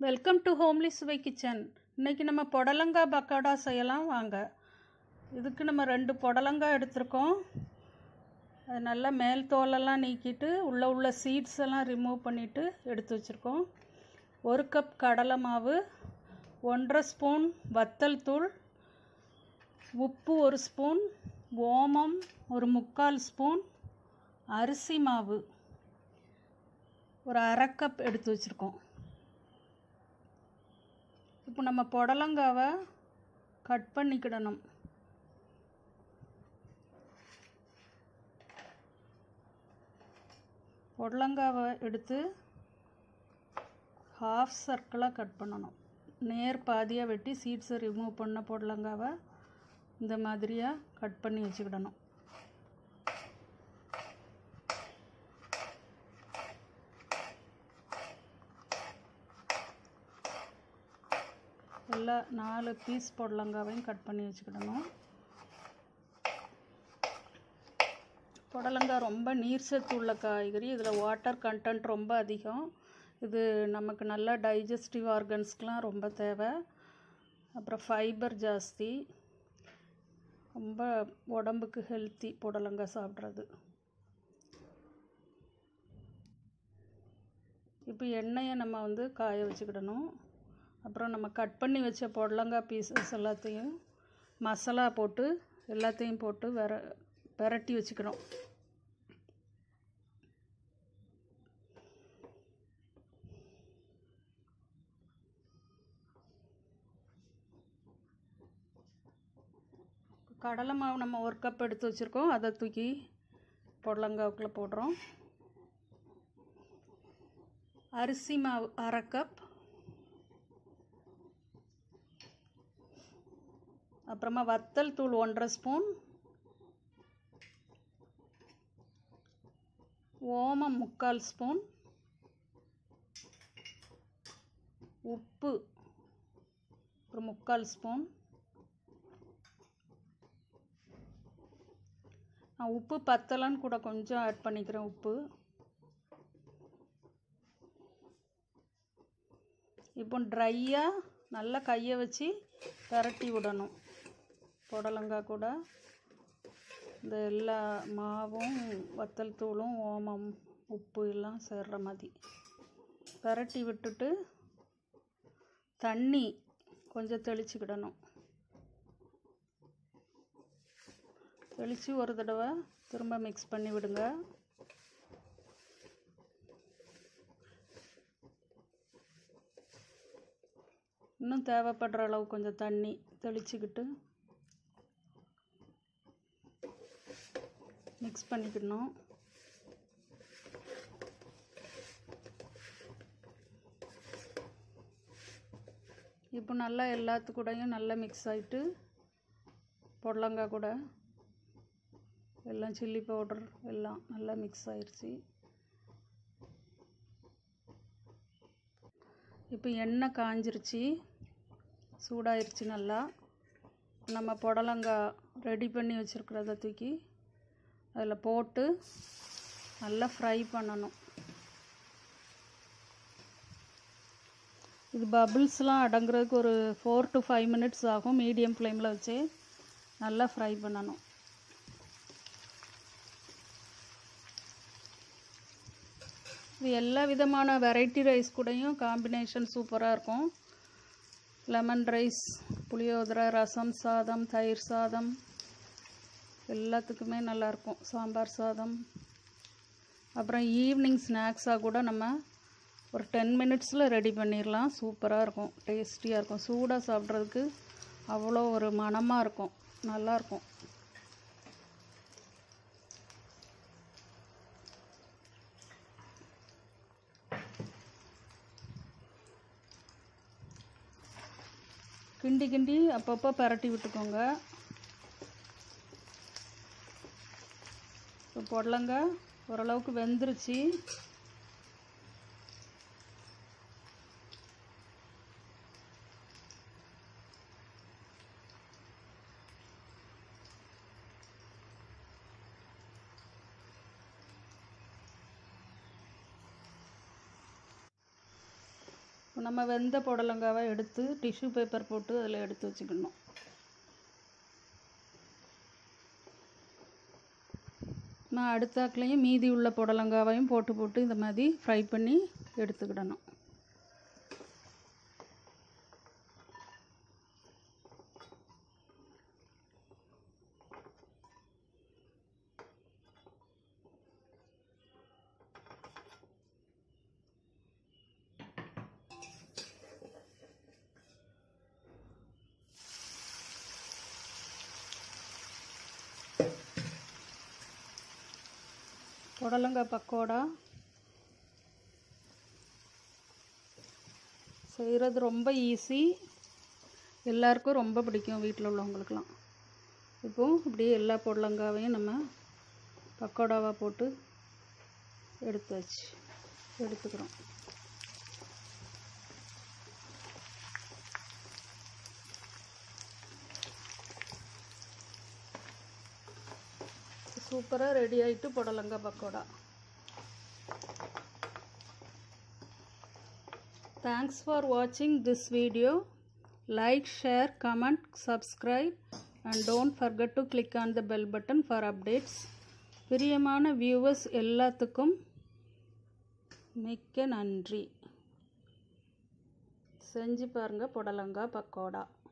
Welcome to homely சுவை kitchen இன்றைக்கி நம்ம புடலங்காய் பக்கோடா செய்யலாம் வாங்க இதுக்கு நம்ம ரெண்டு புடலங்காய் எடுத்திருக்கோம் அது நல்லா மேல் தோலெல்லாம் நீக்கிட்டு உள்ளே உள்ள சீட்ஸ் எல்லாம் ரிமூவ் பண்ணிவிட்டு எடுத்து வச்சுருக்கோம் ஒரு கப் கடலை மாவு ஒன்றரை ஸ்பூன் வத்தல் தூள் உப்பு ஒரு ஸ்பூன் ஓமம் ஒரு முக்கால் ஸ்பூன் அரிசி மாவு ஒரு அரை கப் எடுத்து வச்சுருக்கோம் இப்போ நம்ம புடலங்காவை கட் பண்ணிக்கிடணும் புடலங்காவை எடுத்து ஹாஃப் சர்க்கிளாக கட் பண்ணணும் நேர் பாதியாக வெட்டி சீட்ஸை ரிமூவ் பண்ண புடலங்காவை இந்த மாதிரியாக கட் பண்ணி வச்சுக்கிடணும் எல்லா நாலு பீஸ் புடலங்காவையும் கட் பண்ணி வச்சுக்கிடணும் புடலங்காய் ரொம்ப நீர் சத்து உள்ள காய்கறி இதில் வாட்டர் கண்டென்ட் ரொம்ப அதிகம் இது நமக்கு நல்ல டைஜஸ்டிவ் ஆர்கன்ஸ்க்கெலாம் ரொம்ப தேவை அப்புறம் ஃபைபர் ஜாஸ்தி ரொம்ப உடம்புக்கு ஹெல்த்தி புடலங்காய் சாப்பிட்றது இப்போ எண்ணெயை நம்ம வந்து காய வச்சுக்கிடணும் அப்புறம் நம்ம கட் பண்ணி வச்ச புடலங்காய் பீசஸ் எல்லாத்தையும் மசாலா போட்டு எல்லாத்தையும் போட்டு விர விரட்டி வச்சுக்கிறோம் கடலை மாவு நம்ம ஒரு கப் எடுத்து வச்சுருக்கோம் அதை தூக்கி புடலங்காவுக்குள்ளே போடுறோம் அரிசி மாவு அரை கப் அப்புறமா வத்தல் தூள் ஒன்றரை ஸ்பூன் ஓமம் முக்கால் ஸ்பூன் உப்பு ஒரு முக்கால் ஸ்பூன் நான் உப்பு பத்தலைன்னு கூட கொஞ்சம் ஆட் பண்ணிக்கிறேன் உப்பு இப்போ ட்ரையாக நல்லா கையை வச்சு பரட்டி விடணும் புடலங்காய் கூட இந்த எல்லா மாவும் வத்தல் தூளும் ஓமம் உப்பு எல்லாம் சேர்ற மாதிரி பரட்டி விட்டுட்டு தண்ணி கொஞ்சம் தெளிச்சுக்கிடணும் தெளித்து ஒரு தடவை திரும்ப மிக்ஸ் பண்ணி விடுங்க இன்னும் தேவைப்படுற அளவு கொஞ்சம் தண்ணி தெளிச்சுக்கிட்டு மிக்ஸ் பண்ணிக்கணும் இப்போ நல்லா எல்லாத்து கூடயும் நல்லா மிக்ஸ் ஆகிட்டு புடலங்காய் கூட எல்லாம் சில்லி பவுடர் எல்லாம் நல்லா மிக்ஸ் ஆயிடுச்சு இப்போ எண்ணெய் காஞ்சிருச்சு சூடாயிருச்சு நல்லா நம்ம புடலங்காய் ரெடி பண்ணி வச்சுருக்கிறத தூக்கி அதில் போட்டு நல்லா ஃப்ரை பண்ணணும் இது பபிள்ஸ்லாம் அடங்குறதுக்கு ஒரு ஃபோர் டு ஃபைவ் மினிட்ஸ் ஆகும் மீடியம் ஃப்ளேமில் வச்சு நல்லா ஃப்ரை பண்ணணும் இது எல்லா விதமான வெரைட்டி ரைஸ் கூடயும் காம்பினேஷன் சூப்பராக இருக்கும் லெமன் ரைஸ் புளியோதரை ரசம் சாதம் தயிர் சாதம் எல்லாத்துக்குமே நல்லாயிருக்கும் சாம்பார் சாதம் அப்புறம் ஈவினிங் ஸ்நாக்ஸாக கூட நம்ம ஒரு டென் மினிட்ஸில் ரெடி பண்ணிடலாம் சூப்பராக இருக்கும் டேஸ்டியாக இருக்கும் சூடாக சாப்பிட்றதுக்கு அவ்வளோ ஒரு மணமாக இருக்கும் நல்லாயிருக்கும் கிண்டி கிண்டி அப்பப்போ பரட்டி விட்டுக்கோங்க இப்போ புடலங்க ஓரளவுக்கு வெந்துருச்சு இப்போ நம்ம வெந்த புடலங்காவை எடுத்து டிஷ்யூ பேப்பர் போட்டு அதில் எடுத்து வச்சுக்கணும் நான் அடுத்தாக்குலேயும் மீதி உள்ள புடலங்காவையும் போட்டு போட்டு இந்த மாதிரி ஃப்ரை பண்ணி எடுத்துக்கிடணும் புடலங்காய் பக்கோடா செய்கிறது ரொம்ப ஈஸி எல்லாருக்கும் ரொம்ப பிடிக்கும் வீட்டில் உள்ளவங்களுக்கெல்லாம் இப்போ இப்படியே எல்லா புடலங்காவையும் நம்ம பக்கோடாவாக போட்டு எடுத்து வச்சு எடுத்துக்கிறோம் சூப்பராக ரெடி ஆகிட்டு புடலங்காய் பக்கோடா Thanks for watching this video. Like, share, comment, subscribe and don't forget to click on the bell button for updates. பிரியமான வியூவர்ஸ் எல்லாத்துக்கும் மிக்க நன்றி செஞ்சு பாருங்கள் புடலங்காய் பக்கோடா